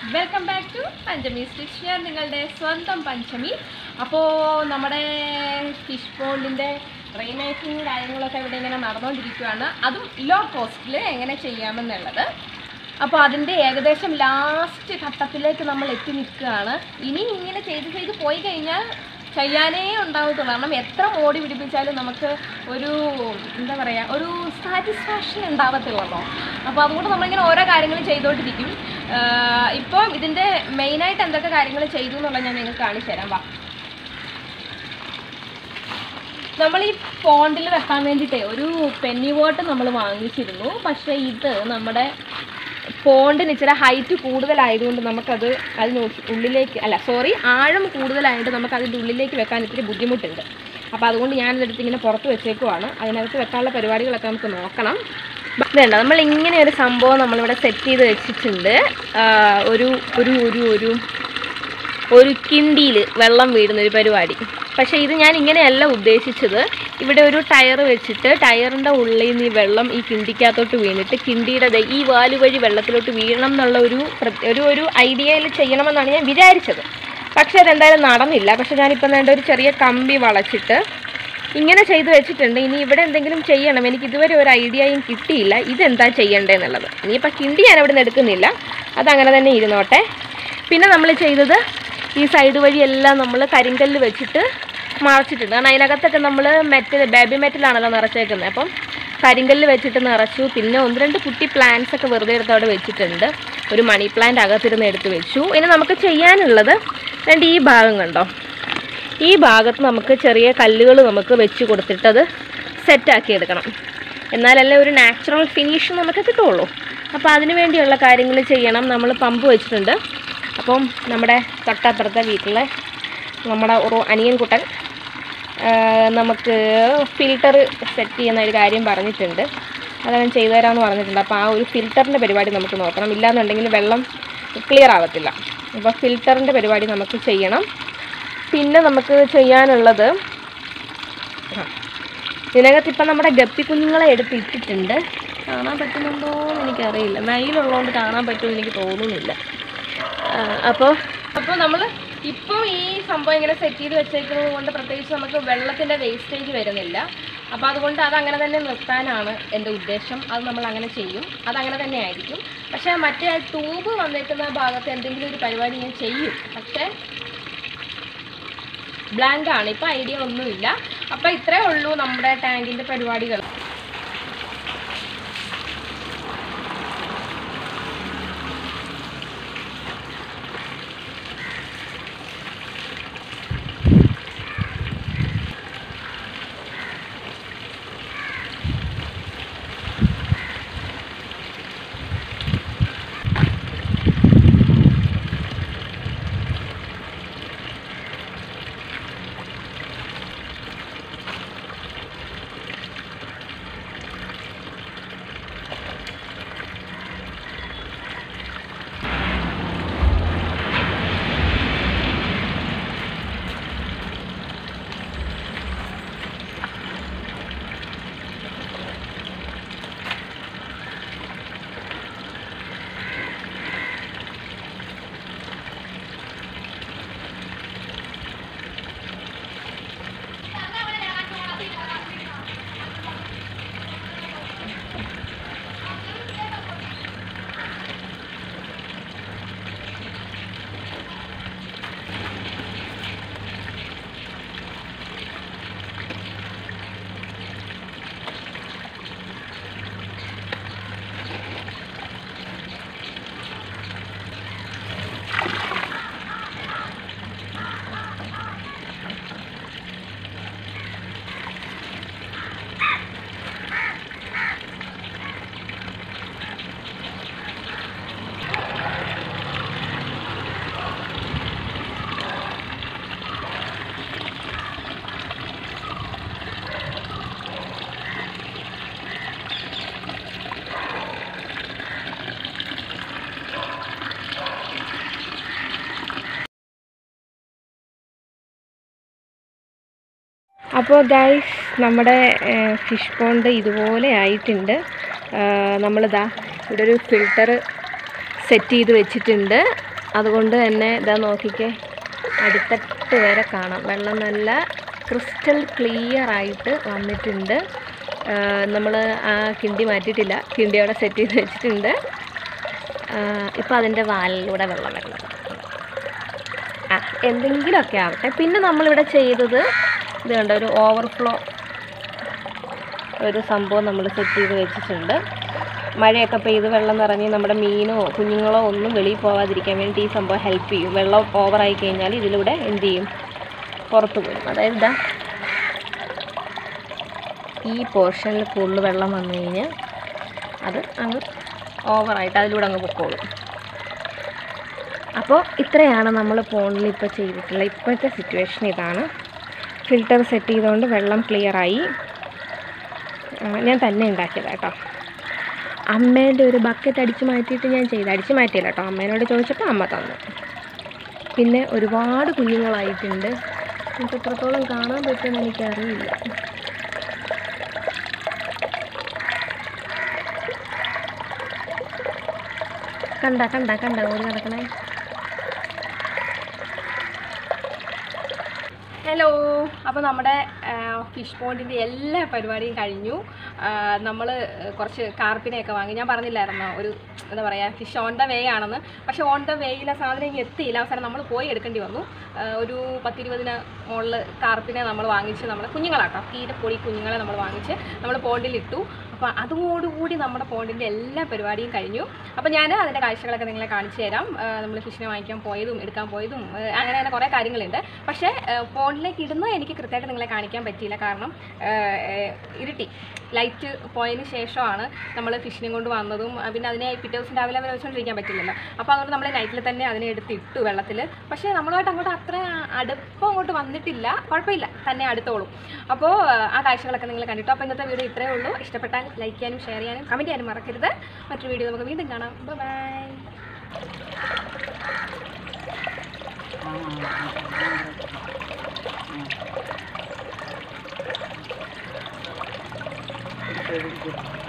Welcome back to Panchami stitch ഞാൻ നിങ്ങളുടെ സ്വന്തം പഞ്ചമി അപ്പോൾ നമ്മുടെ ഫിഷ് പോണ്ടിൻ്റെ റീമേക്കിങ് കാര്യങ്ങളൊക്കെ ഇവിടെ ഇങ്ങനെ നടന്നുകൊണ്ടിരിക്കുകയാണ് അതും ലോ കോസ്റ്റിൽ എങ്ങനെ ചെയ്യാമെന്നുള്ളത് അപ്പോൾ അതിൻ്റെ ഏകദേശം ലാസ്റ്റ് ഘട്ടത്തിലേക്ക് നമ്മൾ എത്തി നിൽക്കുകയാണ് ഇനി ഇങ്ങനെ ചെയ്ത് ചെയ്ത് പോയി കഴിഞ്ഞാൽ ചെയ്യാനേ ഉണ്ടാവത്തുള്ളൂ കാരണം എത്ര മോടി പിടിപ്പിച്ചാലും നമുക്ക് ഒരു എന്താ പറയുക ഒരു സാറ്റിസ്ഫാക്ഷൻ ഉണ്ടാവത്തുള്ളൂ അപ്പോൾ അതുകൊണ്ട് നമ്മളിങ്ങനെ ഓരോ കാര്യങ്ങൾ ചെയ്തുകൊണ്ടിരിക്കും ആഹ് ഇപ്പം ഇതിൻ്റെ മെയിനായിട്ട് എന്തൊക്കെ കാര്യങ്ങൾ ചെയ്തു എന്നുള്ളത് ഞാൻ നിങ്ങൾക്ക് കാണിച്ചു തരാം വാ നമ്മൾ ഈ പോണ്ടിൽ വെക്കാൻ വേണ്ടിയിട്ടേ ഒരു പെന്നി വോട്ട് നമ്മൾ വാങ്ങിച്ചിരുന്നു പക്ഷേ ഇത് നമ്മുടെ പോണ്ടിന് ഇച്ചിരി ഹൈറ്റ് കൂടുതലായതുകൊണ്ട് നമുക്കത് അതിന് ഉ- ഉള്ളിലേക്ക് അല്ല സോറി ആഴം കൂടുതലായിട്ട് നമുക്ക് അതിൻ്റെ ഉള്ളിലേക്ക് വെക്കാൻ ഇത്തിരി ബുദ്ധിമുട്ടുണ്ട് അപ്പോൾ അതുകൊണ്ട് ഞാനിതെടുത്ത് ഇങ്ങനെ പുറത്ത് വെച്ചേക്കുവാണ് അതിനകത്ത് വെക്കാനുള്ള പരിപാടികളൊക്കെ നമുക്ക് നോക്കണം വേണ്ട നമ്മൾ ഇങ്ങനെ ഒരു സംഭവം നമ്മളിവിടെ സെറ്റ് ചെയ്ത് വെച്ചിട്ടുണ്ട് ആ, ഒരു ഒരു ഒരു ഒരു ഒരു കിണ്ടിയിൽ വെള്ളം വീടുന്ന ഒരു പരിപാടി പക്ഷേ ഇത് ഞാൻ ഇങ്ങനെയല്ല ഉദ്ദേശിച്ചത് ഇവിടെ ഒരു ടയർ വെച്ചിട്ട് ടയറിൻ്റെ ഉള്ളിൽ നിന്ന് ഈ വെള്ളം ഈ കിണ്ടിക്കകത്തോട്ട് വീണിട്ട് കിണ്ടിയുടെ ദേ ഈ വാല് വഴി വെള്ളത്തിലോട്ട് വീഴണം എന്നുള്ള ഒരു പ്രത്യ- ഒരു ഒരു ഐഡിയയിൽ ചെയ്യണമെന്നാണ് ഞാൻ വിചാരിച്ചത് പക്ഷേ അതെന്തായാലും നടന്നില്ല പക്ഷേ ഞാനിപ്പം വേണ്ട ഒരു ചെറിയ കമ്പി വളച്ചിട്ട് ഇങ്ങനെ ചെയ്ത് വെച്ചിട്ടുണ്ട് ഇനി ഇവിടെ എന്തെങ്കിലും ചെയ്യണം എനിക്ക് ഇതുവരെ ഒരു ഐഡിയയും കിട്ടിയില്ല ഇതെന്താ ചെയ്യേണ്ടതെന്നുള്ളത് ഇനിയിപ്പോൾ കിണ്ടി ഞാൻ അവിടെ നിന്ന് എടുക്കുന്നില്ല അതങ്ങനെ തന്നെ ഇരുന്നോട്ടെ പിന്നെ നമ്മൾ ചെയ്തത് ഈ സൈഡ് വഴിയെല്ലാം നമ്മൾ കരിങ്കല്ല് വെച്ചിട്ട് മറച്ചിട്ടുണ്ട് കാരണം അതിനകത്തൊക്കെ നമ്മൾ മെറ്റൽ ബേബി മെറ്റലാണല്ലോ നിറച്ചേക്കുന്നത് അപ്പം കരിങ്കല്ല് വെച്ചിട്ട് നിറച്ചു പിന്നെ ഒന്ന് രണ്ട് കുട്ടി പ്ലാന്റ്സ് ഒക്കെ വെറുതെ എടുത്ത് അവിടെ വെച്ചിട്ടുണ്ട് ഒരു മണി പ്ലാന്റ് അകത്തിരുന്ന് എടുത്ത് വെച്ചു ഇനി നമുക്ക് ചെയ്യാനുള്ളത് രണ്ട് ഈ ഭാഗം കണ്ടോ ഈ ഭാഗത്ത് നമുക്ക് ചെറിയ കല്ലുകൾ നമുക്ക് വെച്ച് കൊടുത്തിട്ടത് സെറ്റാക്കി എടുക്കണം എന്നാലല്ലേ ഒരു നാച്ചുറൽ ഫിനിഷ് നമുക്ക് കിട്ടുള്ളൂ അപ്പോൾ അതിന് വേണ്ടിയുള്ള കാര്യങ്ങൾ ചെയ്യണം നമ്മൾ പമ്പ് വെച്ചിട്ടുണ്ട് അപ്പം നമ്മുടെ തൊട്ടപ്പുറത്തെ വീട്ടിലെ നമ്മുടെ ഒരു അനിയൻ കുട്ടൻ ആ, നമുക്ക് ഫിൽറ്റർ സെറ്റ് ചെയ്യുന്ന ഒരു കാര്യം പറഞ്ഞിട്ടുണ്ട് അതവൻ ചെയ്തു തരാമെന്ന് പറഞ്ഞിട്ടുണ്ട് അപ്പോൾ ആ ഒരു ഫിൽറ്ററിൻ്റെ പരിപാടി നമുക്ക് നോക്കണം ഇല്ലാന്നുണ്ടെങ്കിൽ വെള്ളം ക്ലിയർ ആവത്തില്ല അപ്പോൾ ഫിൽറ്ററിൻ്റെ പരിപാടി നമുക്ക് ചെയ്യണം പിന്നെ നമുക്ക് ചെയ്യാനുള്ളത് ആ, ഇതിനകത്ത് ഇപ്പം നമ്മുടെ ഗപ്പി കുഞ്ഞുങ്ങളെ എടുത്ത് ഇട്ടിട്ടുണ്ട് കാണാൻ പറ്റുന്നുണ്ടോ എന്ന് എനിക്കറിയില്ല വെയിലുള്ളതുകൊണ്ട് കാണാൻ പറ്റുമെന്ന് എനിക്ക് തോന്നുന്നില്ല ആ, അപ്പോൾ അപ്പോൾ നമ്മൾ ഇപ്പം ഈ സംഭവം ഇങ്ങനെ സെറ്റ് ചെയ്ത് വെച്ചേക്കുന്നത് കൊണ്ട് പ്രത്യേകിച്ച് നമുക്ക് വെള്ളത്തിൻ്റെ വേസ്റ്റേജ് വരുന്നില്ല അപ്പോൾ അതുകൊണ്ട് അത് അങ്ങനെ തന്നെ നിർത്താനാണ് എൻ്റെ ഉദ്ദേശം അത് നമ്മൾ അങ്ങനെ ചെയ്യും അതങ്ങനെ തന്നെ ആയിരിക്കും പക്ഷേ മറ്റേ ട്യൂബ് വന്നേക്കുന്ന ഭാഗത്ത് എന്തെങ്കിലും ഒരു പരിപാടി ഞാൻ ചെയ്യും പക്ഷേ ബ്ലാങ്ക് ആണ് ഇപ്പം ഐഡിയ ഒന്നുമില്ല അപ്പം ഇത്രേ ഉള്ളൂ നമ്മുടെ ടാങ്കിൻ്റെ പരിപാടികൾ അപ്പോൾ ഗൈസ് നമ്മുടെ ഫിഷ് പോണ്ട് ഇതുപോലെ ആയിട്ടുണ്ട് ആ, നമ്മളിതാ ഇവിടെ ഒരു ഫിൽറ്റർ സെറ്റ് ചെയ്ത് വെച്ചിട്ടുണ്ട് അതുകൊണ്ട് തന്നെ ഇതാ നോക്കിക്കേ അടിത്തട്ട് വരെ കാണാം വെള്ളം നല്ല ക്രിസ്റ്റൽ ക്ലിയർ ആയിട്ട് വന്നിട്ടുണ്ട് നമ്മൾ ആ കിണ്ടി മാറ്റിയിട്ടില്ല കിണ്ടി അവിടെ സെറ്റ് ചെയ്ത് വെച്ചിട്ടുണ്ട് ഇപ്പോൾ അതിൻ്റെ വാലിലൂടെ വെള്ളം വരണം ആ എന്തെങ്കിലുമൊക്കെ ആവട്ടെ പിന്നെ നമ്മളിവിടെ ചെയ്തത് ഇത് കണ്ട ഒരു ഓവർഫ്ലോ ഒരു സംഭവം നമ്മൾ സെറ്റ് ചെയ്ത് വെച്ചിട്ടുണ്ട് മഴയൊക്കെ പെയ്ത് വെള്ളം നിറഞ്ഞ് നമ്മുടെ മീനോ കുഞ്ഞുങ്ങളോ ഒന്നും വെളിയിൽ പോകാതിരിക്കാൻ വേണ്ടി ഈ സംഭവം ഹെൽപ്പ് ചെയ്യും വെള്ളം ഓവറായി കഴിഞ്ഞാൽ ഇതിലൂടെ എന്ത് ചെയ്യും പുറത്ത് പോരും അതായത് ഇതാ ഈ പോർഷനിൽ കൂടുതൽ വെള്ളം വന്നു കഴിഞ്ഞാൽ അത് അങ്ങ് ഓവറായിട്ട് അതിലൂടെ അങ്ങ് പൊക്കോളും അപ്പോൾ ഇത്രയാണ് നമ്മൾ ഫോണിൽ ഇപ്പോൾ ചെയ്തിട്ടുള്ള ഇപ്പോഴത്തെ സിറ്റുവേഷൻ ഇതാണ് ഫിൽറ്റർ സെറ്റ് ചെയ്തുകൊണ്ട് വെള്ളം ക്ലിയറായി ഞാൻ തന്നെ ഉണ്ടാക്കിയതാണ് കേട്ടോ അമ്മേൻ്റെ ഒരു ബക്കറ്റ് അടിച്ച് മാറ്റിയിട്ട് ഞാൻ ചെയ്ത് അടിച്ച് മാറ്റിയില്ല കേട്ടോ അമ്മേനോട് ചോദിച്ചപ്പോൾ അമ്മ തന്നു പിന്നെ ഒരുപാട് കുഞ്ഞുങ്ങളായിട്ടുണ്ട് എനിക്ക് എത്രത്തോളം കാണാൻ പറ്റുമെന്ന് എനിക്കറിയില്ല കണ്ട കണ്ട കണ്ട ഓടി നടക്കണേ ഹലോ അപ്പോൾ നമ്മുടെ ഫിഷ് പോണ്ടിൻ്റെ എല്ലാ പരിപാടിയും കഴിഞ്ഞു നമ്മൾ കുറച്ച് കാർപ്പിനെയൊക്കെ വാങ്ങി ഞാൻ പറഞ്ഞില്ലായിരുന്നോ ഒരു എന്താ പറയുക ഫിഷ് ഓൺ ദ വേ ആണെന്ന് പക്ഷേ ഓൺ ദ വേയിൽ ആ സാധനം ഇങ്ങ് എത്തിയില്ല അവസാനം നമ്മൾ പോയി എടുക്കേണ്ടി വന്നു ആ, ഒരു പത്തിരുപതിന് മുകളിൽ കാർപ്പിനെ നമ്മൾ വാങ്ങിച്ച് നമ്മൾ കുഞ്ഞുങ്ങളാട്ടോ തീരെ പൊടി കുഞ്ഞുങ്ങളെ നമ്മൾ വാങ്ങിച്ച് നമ്മൾ പോണ്ടിലിട്ടു അപ്പോൾ അതോടുകൂടി നമ്മുടെ പോണ്ടിൻ്റെ എല്ലാ പരിപാടിയും കഴിഞ്ഞു അപ്പോൾ ഞാൻ അതിൻ്റെ കാഴ്ചകളൊക്കെ നിങ്ങളെ കാണിച്ചു തരാം നമ്മൾ ഫിഷിനെ വാങ്ങിക്കാൻ പോയതും എടുക്കാൻ പോയതും ആ, അങ്ങനെ അങ്ങനെ കുറേ കാര്യങ്ങളുണ്ട് പക്ഷേ ഫോണിലേക്ക് ഇടുന്നത് എനിക്ക് കൃത്യമായിട്ട് നിങ്ങളെ കാണിക്കാൻ പറ്റിയില്ല കാരണം ആ, ആ, ഇരുട്ടി ലൈറ്റ് പോയതിന് ശേഷമാണ് നമ്മൾ ഫിഷിനെ കൊണ്ട് വന്നതും ആ, പിന്നെ അതിനെ പിറ്റേ ദിവസം രാവിലെ വരെ വെച്ചുകൊണ്ടിരിക്കാൻ പറ്റില്ലല്ലോ അപ്പോൾ അതുകൊണ്ട് നമ്മൾ നൈറ്റിൽ തന്നെ അതിനെ എടുത്ത് ഇട്ടു വെള്ളത്തിൽ പക്ഷേ നമ്മളുമായിട്ട് അങ്ങോട്ട് അത്ര അടുപ്പം അങ്ങോട്ട് വന്നിട്ടില്ല കുഴപ്പമില്ല തന്നെ അടുത്തോളും അപ്പോൾ ആ കാഴ്ചകളൊക്കെ നിങ്ങൾ കണ്ടിട്ടു അപ്പോൾ ഇന്നത്തെ വീഡിയോ ഇത്രയേ ഉള്ളൂ ഇഷ്ടപ്പെട്ടാൽ ലൈക്ക് ചെയ്യാനും ഷെയർ ചെയ്യാനും കമൻറ്റ് ചെയ്യാനും മറക്കരുത് മറ്റൊരു വീഡിയോ നമുക്ക് വീണ്ടും കാണാം ബൈ Very good.